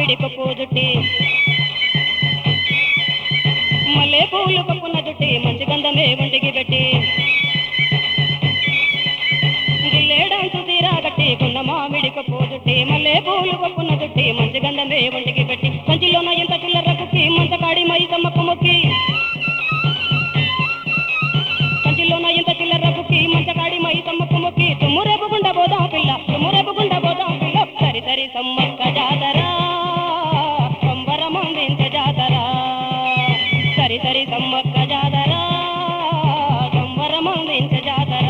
మామిడి కొప్పు జుట్టి మల్లె పూలు కప్పున జుట్టి మంచి గంధమే ఒంటికి పెట్టి గిల్లేడాంచు తీరా గట్టి కున్న మామిడి కొప్పు జుట్టి మల్లె పూలు కప్పున జుట్టి మంచి గంధమే ఒంటికి పెట్టి కంచిలోన ఎంత చిల్లర కుక్కి మంచకాడి మై సమ్మకు మొక్కి కంచిలోన ఎంత చిల్లర కుక్కి మంచకాడి మై సమ్మకు మొక్కి తుమ్మురేపు గుండ పోదాం పిల్ల తుమ్మురేపు గుండ పోదాం పిల్ల సరి సరి సమ్మక్క జాతరా సంబరమందించ జాతరా సరి సరి సమ్మక్క జాతరా సంబరమందించ జాతరా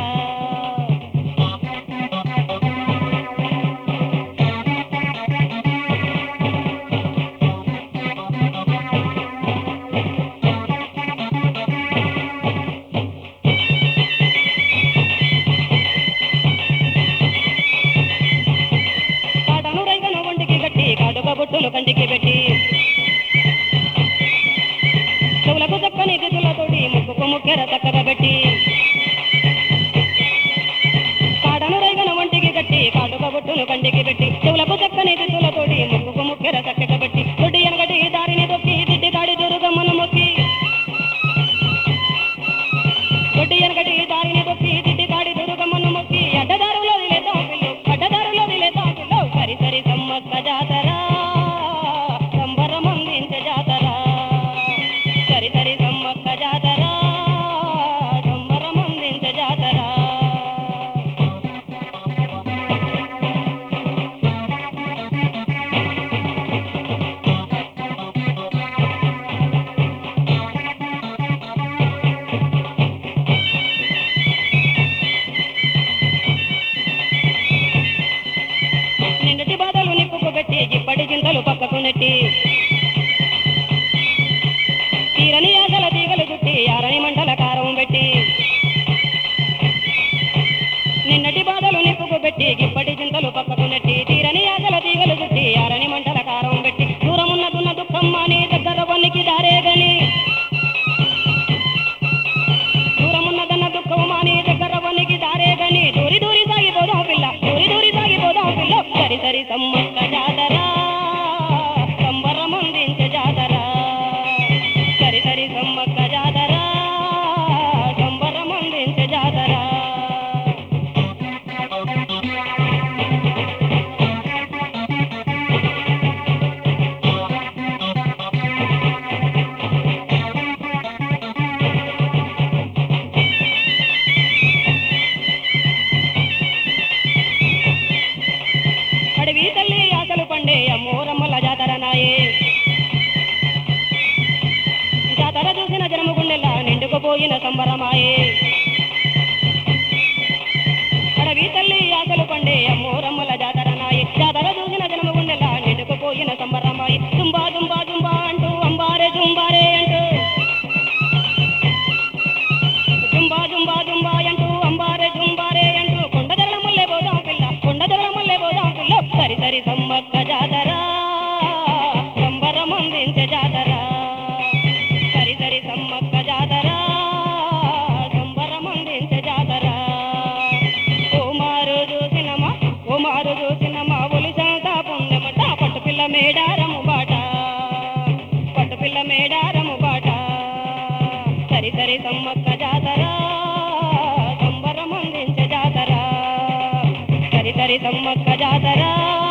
కాటను రైగను ఒంటికి గట్టి కాటుక బొట్టులు కంటికి పెట్టి చెవులకు చక్కని దిద్దులతోటి ముక్కుకు ముక్కెర చక్కగా పెట్టి కాటను రైగను ఒంటికి గట్టి కాటుక బొట్టులు కంటికి పెట్టి చెవులకు చక్కని దిద్దులతోటి ముక్కుకు ముక్కెర చక్కగా పెట్టి దొడ్డి ఎనగటి దారిని దొక్కి దిడ్డి దాడి దుర్గమ్మను మొక్కి దొడ్డి ఎనగటి దారిని దొక్కి దిడ్డి దాడి దుర్గమ్మను మొక్కి అడ్డదారులో దిలేతాం పిల్లు అడ్డదారులో దిలేతాం పిల్లు సరి సరి సమ్మక్క జాతరా సంబరమందించ జాతరా సరి సరి సమ్మక్క జాతరా సంబరమందించ జాతరా నిండటి బాధలు నిప్పుకు పెట్టి జిప్పటి చింతలు పక్కకు నెట్టి తీరని ఆశల తీగలు చుట్టి ఆరని మంటల కారం పెట్టి నిన్నటి బాధలు నిప్పుకు పెట్టి గిప్పటి చింతలు పక్కకు నెట్టి తీరని ఆశల తీగలు చుట్టి ఆరని మంటల కారం పెట్టి దూరమున్నదున్న దుఃఖం మాని దగ్గర వనికి దారే గని దూరమున్నదన్న దుఃఖం మాని దగ్గర వనికి దారే గని దూరి దూరి సాగిపోదాం పిల్ల దూరి దూరి సాగిపోదాం పిల్ల సరి సరి సమ్మక్క జాతరా సంబరమందించ జాతరా సరి సరి సమ్మక్క జాతరా సంబరమందించ జాతరా అడవి తల్లి ఆశలు పండే అమ్మోరమ్మల జాతర నాయే జాతర చూసిన జనము గుండెలా నిండుకుపోయిన సంబరమాయే అడవి తల్లి ఆశలు పండే అమ్మోరమ్మల జాతర నాయే జాతర చూసిన జనము గుండెలా నిండుకుపోయిన సంబరమాయే దుంబా దుంబా దుంబా అంటూ అంబారే జుంబారే అంటూ జుంబా జుంబా జుంబా అంటూ అంబారే జుంబారే అంటూ కొండ జరల ముల్లే పోదాం పిల్ల కొండ జరల ముల్లే పోదాం పిల్ల సరి సరి సమ్మక్క జాతరా సంబరమందించే జాతరా సరి సరి సమ్మక్క జాతరా సంబరమందించే జాతరా ఓ మారు చూసినమా ఓ మారు చూసినమా ఒలిసంత పుణ్యమట పట్టు పిల్ల మేడారము బాట పట్టు పిల్ల మేడారము బాట సరి సరి సమ్మక్క జాతరా సంబరమందించే జాతరా సరి సరి సమ్మక్క జాతరా